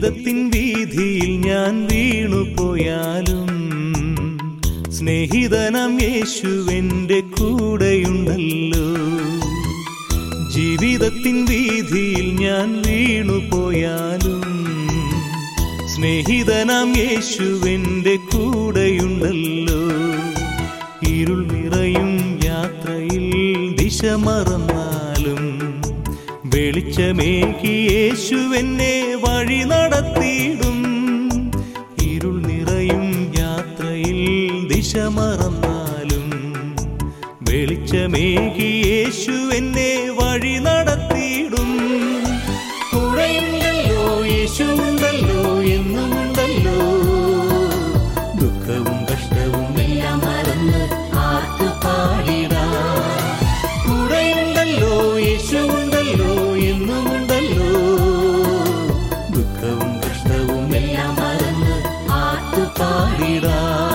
ജീവിതത്തിൻ വീതിയിൽ ഞാൻ വീണുപോയാലും സ്നേഹിതനം യേശുവെന്റെ കൂടെയുണ്ടല്ലോ ജീവിതത്തിൻ വീതിയിൽ ഞാൻ വീണുപോയാലും സ്നേഹിതനാം യേശുവെന്റെ കൂടെയുണ്ടല്ലോ ഇരുൾ നിറയും യാത്രയിൽ ദിശ മറന്നാലും വെളിച്ചമേകി യേശുവെന്നെ വഴി നടത്തിയിടും ഇരുൾ നിറയും യാത്രയിൽ ദിശ മറന്നാലും വെളിച്ചമേകി യേശുവെന്നെ വഴി നടത്തിയിടും കൂടെയുണ്ടല്ലോ യേശുണ്ടല്ലോ എന്നുമുണ്ടല്ലോ ദുഃഖവും കഷ്ടവും എല്ലാം മറന്ന് ആർത്തു പാടിടാം കൂടെയുണ്ടല്ലോ യേശുണ്ടല്ലോ എന്നുമുണ്ടല്ലോ ദുഃഖവും കഷ്ടവും എല്ലാം മറന്ന് ആർത്തു പാടിടാം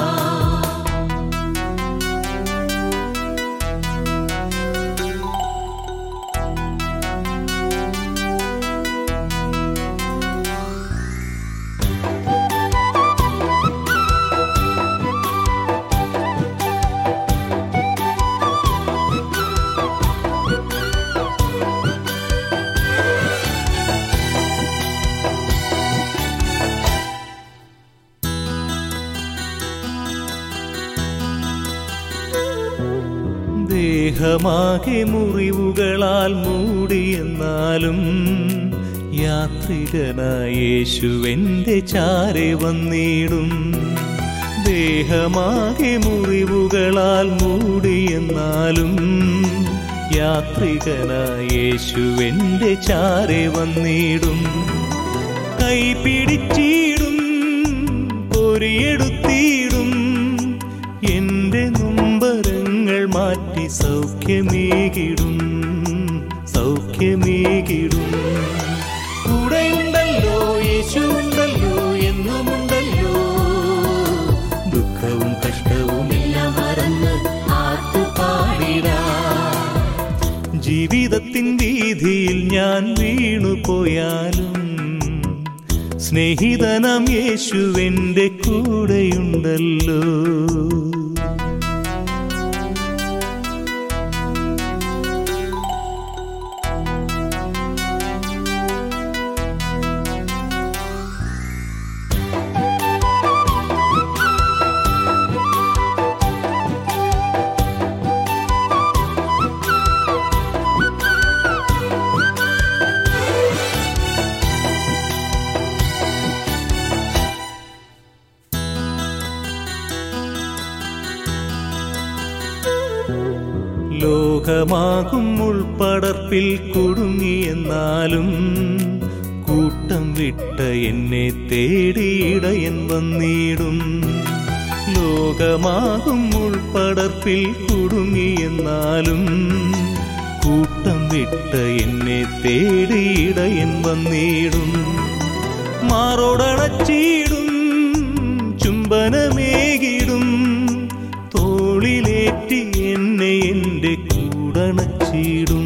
ദേഹമാകെ മുറിവുകളാൽ മൂടിയെന്നാലും യാത്രികനായ യേശുവെന്റെ ചാരെ വന്നിടും ദേഹമാകെ മുറിവുകളാൽ മൂടിയെന്നാലും യാത്രികനായ യേശുവെന്റെ ചാരെ വന്നിടും കൈ പിടിച്ചിടും പൊരിയെടുത്തിടും എന്റെ നൊമ്പരങ്ങൾ മാറ്റി സൗഖ്യമേകിടും സൗഖ്യമേകിടും കൂടെയുണ്ടല്ലോ യേശുണ്ടല്ലോ എന്നുമുണ്ടല്ലോ ദുഃഖവും കഷ്ടവും എല്ലാം മറന്ന് ആർത്തു പാടിടാം ജീവിതത്തിൻ വീതിയിൽ ഞാൻ വീണുപോയാലും സ്നേഹിതനാം യേശുവെന്റെ കൂടെയുണ്ടല്ലോ ലോകമാകും ഉൾപ്പടർപ്പിൽ കുടുങ്ങിയെന്നാലും കൂട്ടം വിട്ട എന്നെ തേടിയിടയൻ വന്നിടും ലോകമാകും ഉൾപ്പടർപ്പിൽ കുടുങ്ങിയെന്നാലും കൂട്ടം വിട്ട എന്നെ തേടിയിടയൻ വന്നിടും മാറോടണച്ചിടും ചുംബനമേകിടും തോളിലേറ്റി എന്നെ എൻ്റെ കൂടണച്ചിടും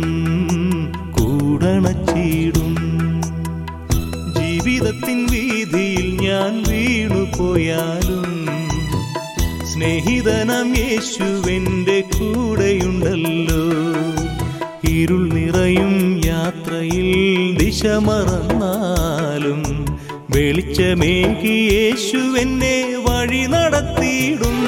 കൂടണച്ചിടും ജീവിതത്തിൻ വീതിയിൽ ഞാൻ വീണുപോയാലും സ്നേഹിതനാം യേശുവെന്റെ കൂടെയുണ്ടല്ലോ ഇരുൾ നിറയും യാത്രയിൽ ദിശ മറന്നാലും വെളിച്ചമേകി യേശുവെന്നെ വഴി നടത്തിയിടും